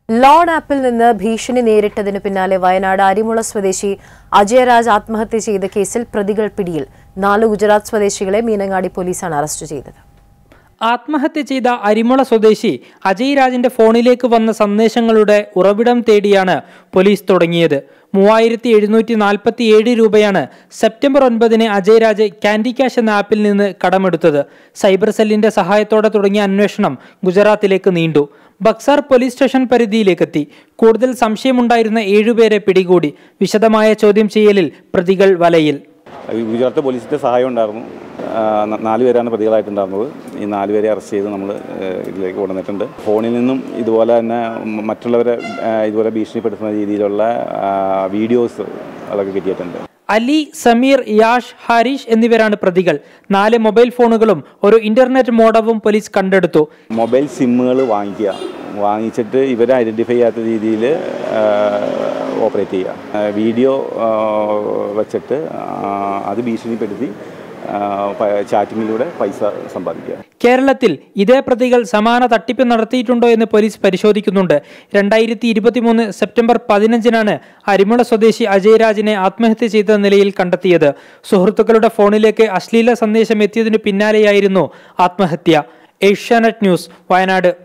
loan ആപ്പിൽ നിന്ന് ഭീഷണി നേരിട്ടതിനു പിന്നാലെ വയനാട് അരിമുള സ്വദേശി അജയരാജ് ആത്മഹത്യ ചെയ്ത കേസിൽ പ്രതികൾ പിടിയിൽ നാല് ഗുജറാത്ത് സ്വദേശികളെ മീനങ്ങാടി പോലീസാണ് അറസ്റ്റ് ചെയ്തത് ആത്മഹത്യ ചെയ്ത അരിമുള സ്വദേശി അജയ് രാജിന്റെ ഫോണിലേക്ക് വന്ന സന്ദേശങ്ങളുടെ ഉറവിടം തേടിയാണ് പോലീസ് തുടങ്ങിയത് മൂവായിരത്തി എഴുന്നൂറ്റി നാൽപ്പത്തി ഏഴ് രൂപയാണ് സെപ്റ്റംബർ ഒൻപതിന് അജയ് രാജ് കാൻഡി ക്യാഷ് എന്ന ആപ്പിൽ നിന്ന് കടമെടുത്തത് സൈബർ സെല്ലിന്റെ സഹായത്തോടെ തുടങ്ങിയ അന്വേഷണം ഗുജറാത്തിലേക്ക് നീണ്ടു ബക്സാർ പോലീസ് സ്റ്റേഷൻ പരിധിയിലേക്കെത്തി കൂടുതൽ സംശയമുണ്ടായിരുന്ന ഏഴുപേരെ പിടികൂടി വിശദമായ ചോദ്യം ചെയ്യലിൽ പ്രതികൾ വലയിൽ ഗുജറാത്ത് പോലീസിൻ്റെ സഹായം ഉണ്ടായിരുന്നു ആ, ന- നാല് പേരാണ് പ്രതികളായിട്ടുണ്ടായിരുന്നത് ഈ നാല് പേരെ അറസ്റ്റ് ചെയ്ത് നമ്മൾ ഇതിലേക്ക് കൊണ്ടുവന്നിട്ടുണ്ട് ഫോണിൽ നിന്നും ഇതുപോലെ തന്നെ മ- മറ്റുള്ളവരെ ആ, ഇതുപോലെ ഭീഷണിപ്പെടുത്തുന്ന രീതിയിലുള്ള ആ, വീഡിയോസ് അതൊക്കെ കിട്ടിയിട്ടുണ്ട് അലി സമീർ യാഷ് ഹാരിഷ് എന്നിവരാണ് പ്രതികൾ നാല് മൊബൈൽ ഫോണുകളും ഒരു ഇന്റർനെറ്റ് മോഡവും പോലീസ് കണ്ടെടുത്തു മൊബൈൽ സിമ്മുകൾ വാങ്ങിക്കുക വാങ്ങിച്ചിട്ട് ഇവരെ ഐഡൻറ്റിഫൈ ചെയ്യാത്ത രീതിയിൽ ഓപ്പറേറ്റ് ചെയ്യുക ആ, വീഡിയോ ആ, വച്ചിട്ട് ആ, അത് ഭീഷണിപ്പെടുത്തി ചാറ്റിങ്ങിലൂടെ പൈസ സമ്പാദിക്കുക കേരളത്തിൽ ഇതേ പ്രതികൾ സമാന തട്ടിപ്പ് നടത്തിയിട്ടുണ്ടോ എന്ന് പോലീസ് പരിശോധിക്കുന്നുണ്ട് രണ്ടായിരത്തി ഇരുപത്തിമൂന്ന് സെപ്റ്റംബർ പതിനഞ്ചിനാണ് അരിമുള സ്വദേശി അജയരാജിനെ ആത്മഹത്യ ചെയ്ത നിലയിൽ കണ്ടെത്തിയത് സുഹൃത്തുക്കളുടെ ഫോണിലേക്ക് അശ്ലീല സന്ദേശം എത്തിയതിനു പിന്നാലെയായിരുന്നു ആത്മഹത്യ ഏഷ്യാനെറ്റ് ന്യൂസ് വയനാട്